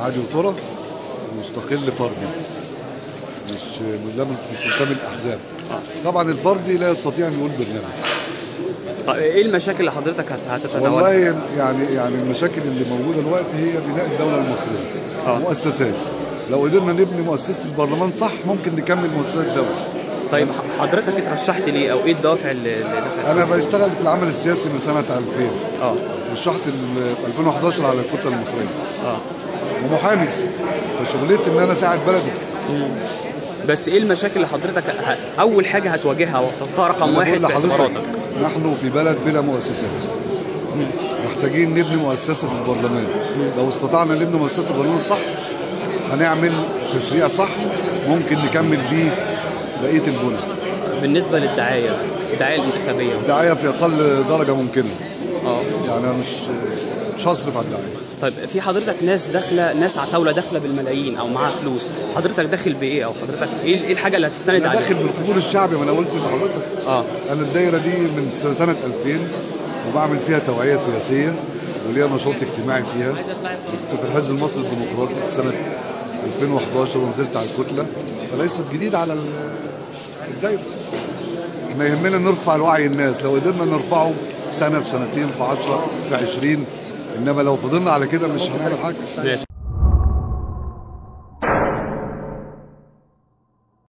عادي وطرة مستقل فردي مش لا مش منتمي للاحزاب طبعا الفردي لا يستطيع ان يقول برنامج طيب ايه المشاكل اللي حضرتك هت- هتتناولها؟ والله يعني يعني المشاكل اللي موجوده دلوقتي هي بناء الدوله المصريه آه. مؤسسات لو قدرنا نبني مؤسسه البرلمان صح ممكن نكمل مؤسسات الدوله طيب ح- حضرتك اترشحت ليه او ايه الدوافع اللي اللي دفعت؟ انا بشتغل في العمل السياسي من سنه 2000 اه رشحت ال- في 2011 على الكتله المصريه اه ومحامي فشغلتي ان انا اساعد بلدي بس ايه المشاكل اللي حضرتك ه... اول حاجه هتواجهها وتحطها رقم أنا واحد بقول في لحضرتك اعتباراتك نحن في بلد بلا مؤسسات محتاجين نبني مؤسسة البرلمان لو استطعنا نبني مؤسسة البرلمان صح هنعمل تشريع صح ممكن نكمل بيه بقية البنى بالنسبه للدعايه الدعايه الانتخابيه الدعاية في أقل درجة ممكنة اه يعني أنا مش مش هصرف على الدعاية طيب في حضرتك ناس داخله ناس عتاوله داخله بالملايين او معاها فلوس حضرتك داخل بايه او حضرتك ايه ايه الحاجه اللي هتستند أنا عليها داخل بالقبول الشعبي ما أنا قلت لحضرتك اه أنا الدايرة دي من س- سنة 2000 وبعمل فيها توعية سياسية وليا نشاط اجتماعي فيها كنت في الحزب المصري الديمقراطي في سنة 2011 ونزلت على الكتلة فليست جديد على ال- الدايرة احنا يهمنا نرفع الوعي الناس لو قدرنا نرفعه في سنة في سنتين في 10 في 20 انما لو فضلنا على كده مش هنعمل حاجة ماشي